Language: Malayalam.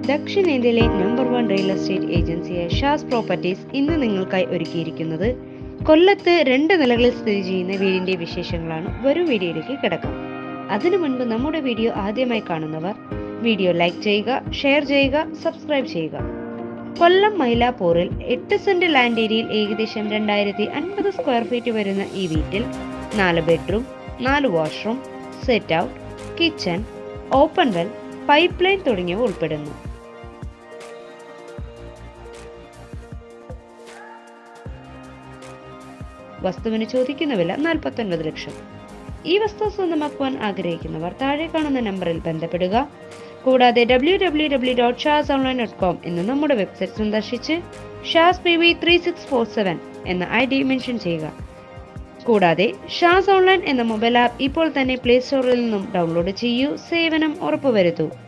ദക്ഷിണേന്ത്യയിലെ നമ്പർ വൺ റിയൽ എസ്റ്റേറ്റ് ഏജൻസിയായ ഷാസ് പ്രോപ്പർട്ടീസ് ഇന്ന് നിങ്ങൾക്കായി ഒരുക്കിയിരിക്കുന്നത് കൊല്ലത്ത് രണ്ട് നിലകളിൽ സ്ഥിതി ചെയ്യുന്ന വീടിന്റെ വിശേഷങ്ങളാണ് വരും വീഡിയോയിലേക്ക് കിടക്കാം അതിനു മുൻപ് നമ്മുടെ വീഡിയോ ആദ്യമായി കാണുന്നവർ വീഡിയോ ലൈക്ക് ചെയ്യുക ഷെയർ ചെയ്യുക സബ്സ്ക്രൈബ് ചെയ്യുക കൊല്ലം മൈലാപ്പൂറിൽ എട്ട് സെന്റ് ലാൻഡ് ഏരിയയിൽ ഏകദേശം രണ്ടായിരത്തി അൻപത് സ്ക്വയർ ഫീറ്റ് വരുന്ന ഈ വീട്ടിൽ നാല് ബെഡ്റൂം നാല് washroom set out kitchen open well pipe line തുടങ്ങിയവ ഉൾപ്പെടുന്നു വസ്തുവിന് ചോദിക്കുന്ന വില നാൽപ്പത്തൊൻപത് ലക്ഷം ഈ വസ്തു സ്വന്തമാക്കുവാൻ ആഗ്രഹിക്കുന്നവർ താഴെ കാണുന്ന നമ്പറിൽ ബന്ധപ്പെടുക കൂടാതെ W W W dot Shaz online dot com എന്ന നമ്മുടെ വെബ്സൈറ്റ് സന്ദർശിച്ച് Shaz P V three six four seven എന്ന ഐ ഡി മെൻഷൻ ചെയ്യുക കൂടാതെ ഷാസ് ഓൺലൈൻ എന്ന മൊബൈൽ ആപ്പ് ഇപ്പോൾ തന്നെ പ്ലേ സ്റ്റോറിൽ നിന്നും ഡൗൺലോഡ് ചെയ്യൂ സേവനം ഉറപ്പുവരുത്തൂ